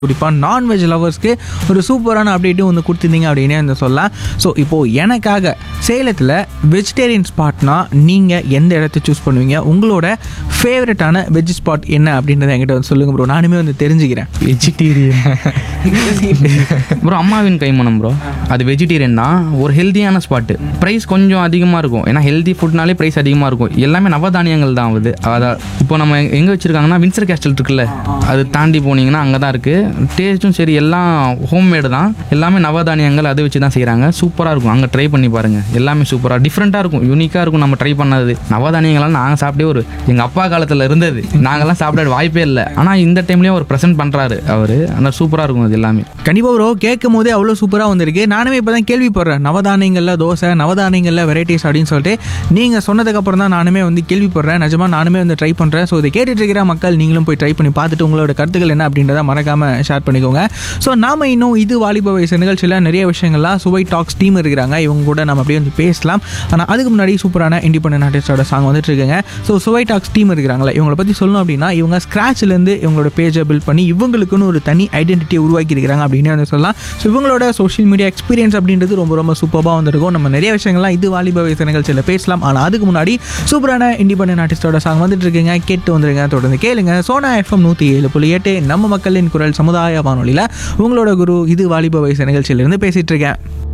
குறிப்பாக நான்வெஜ் லவர்ஸ்க்கு ஒரு சூப்பரான அப்டேட்டும் வந்து கொடுத்துருந்தீங்க அப்படின்னே வந்து சொல்லலாம் ஸோ இப்போது எனக்காக சேலத்தில் வெஜிடேரியன் ஸ்பாட்னா நீங்கள் எந்த இடத்த சூஸ் பண்ணுவீங்க உங்களோட ஃபேவரட்டான வெஜ் ஸ்பாட் என்ன அப்படின்றத என்கிட்ட வந்து சொல்லுங்கள் ப்ரோ நானுமே வந்து தெரிஞ்சுக்கிறேன் வெஜிடேரியன் ப்ரோ அம்மாவின் கைமணம் ப்ரோ அது வெஜிடேரியன் தான் ஒரு ஹெல்த்தியான ஸ்பாட்டு ப்ரைஸ் கொஞ்சம் அதிகமாக இருக்கும் ஏன்னா ஹெல்தி ஃபுட்னாலே ப்ரைஸ் அதிகமாக இருக்கும் எல்லாமே நவதானியங்கள் தான் ஆகுது அதான் இப்போ நம்ம எங்கே வச்சுருக்காங்கன்னா வின்சர் கேஸ்டல் இருக்குல்ல அது தாண்டி போனீங்கன்னா அங்கே தான் இருக்குது டேஸ்ட்டும் சரி எல்லாம் ஹோம்மேடு தான் எல்லாமே நவதானியங்கள் அதை வச்சு தான் செய்கிறாங்க சூப்பராக இருக்கும் அங்கே ட்ரை பண்ணி பாருங்கள் எல்லாமே சூப்பராக டிஃப்ரெண்ட்டாக இருக்கும் யூனிக்காக இருக்கும் நம்ம ட்ரை பண்ணது நவதானியங்கள்லாம் நாங்கள் சாப்பிட்டே ஒரு எங்கள் அப்பா காலத்தில் இருந்தது நாங்கள்லாம் சாப்பிட வாய்ப்பே இல்லை ஆனால் இந்த டைம்லேயும் அவர் ப்ரெசென்ட் பண்ணுறாரு அவர் ஆனால் சூப்பராக இருக்கும் அது எல்லாமே கண்டிப்பாக ப்ரோ கேட்கும் போதே அவ்வளோ சூப்பராக வந்திருக்கு நானுமே இப்போ தான் கேள்விப்படுறேன் நவதானியங்களில் தோசை நவதானியங்களில் வெரைட்டிஸ் அப்படின்னு சொல்லிட்டு நீங்கள் சொன்னதுக்கப்புறம் தான் நானுமே வந்து கேள்விப்படுறேன் நிஜமாக நானுமே வந்து ட்ரை பண்ணுறேன் ஸோ இதை கேட்டுட்டு இருக்கிற மக்கள் நீங்களும் போய் ட்ரை பண்ணி பார்த்துட்டு உங்களோட கருத்துக்கள் என்ன அப்படின்றத மறக்காமல் ஷேர் பண்ணிக்கோங்க ஸோ நாம இன்னும் இது வாலிப வயசு நிகழ்ச்சியில் நிறைய விஷயங்கள்லாம் சுவை டாக்ஸ் டீம் இருக்கிறாங்க இவங்க கூட நம்ம அப்படியே வந்து பேசலாம் ஆனால் அதுக்கு முன்னாடி சூப்பரான இண்டிபெண்டன்ட் ஆர்டிஸ்டோட சாங் வந்துட்டு இருக்குங்க ஸோ சுவை டாக்ஸ் டீம் இருக்கிறாங்களே இவங்களை பற்றி சொல்லணும் அப்படின்னா இவங்க ஸ்க்ராட்ச்லேருந்து இவங்களோட பேஜை பில்ட் பண்ணி இவங்களுக்குன்னு ஒரு தனி ஐடென்டிட்டியை உருவாக்கி இருக்கிறாங்க அப்படின்னு வந்து சொல்லலாம் ஸோ இவங்களோட சோஷியல் மீடியா எக்ஸ்பீரியன்ஸ் அப்படின்றது ரொம்ப ரொம்ப சூப்பராக வந்திருக்கும் நம்ம நிறைய விஷயங்கள்லாம் இது வாலிப வயசு நிகழ்ச்சியில் பேசலாம் ஆனால் அதுக்கு முன்னாடி சூப்பரான இண்டிபெண்டன்ட் ஆர்டிஸ்டோட சாங் வந்துட்டு இருக்குங்க கேட்டு வந்துருங்க தொடர்ந்து கேளுங்க சோனா எஃப்எம் நூற்றி ஏழு புள்ளி எட்டு நம்ம மக்களின் குரல் சமுதாய வானொலியில் உங்களோட குரு இது வாலிப வயசு நிகழ்ச்சியிலிருந்து பேசிட்டு இருக்கேன்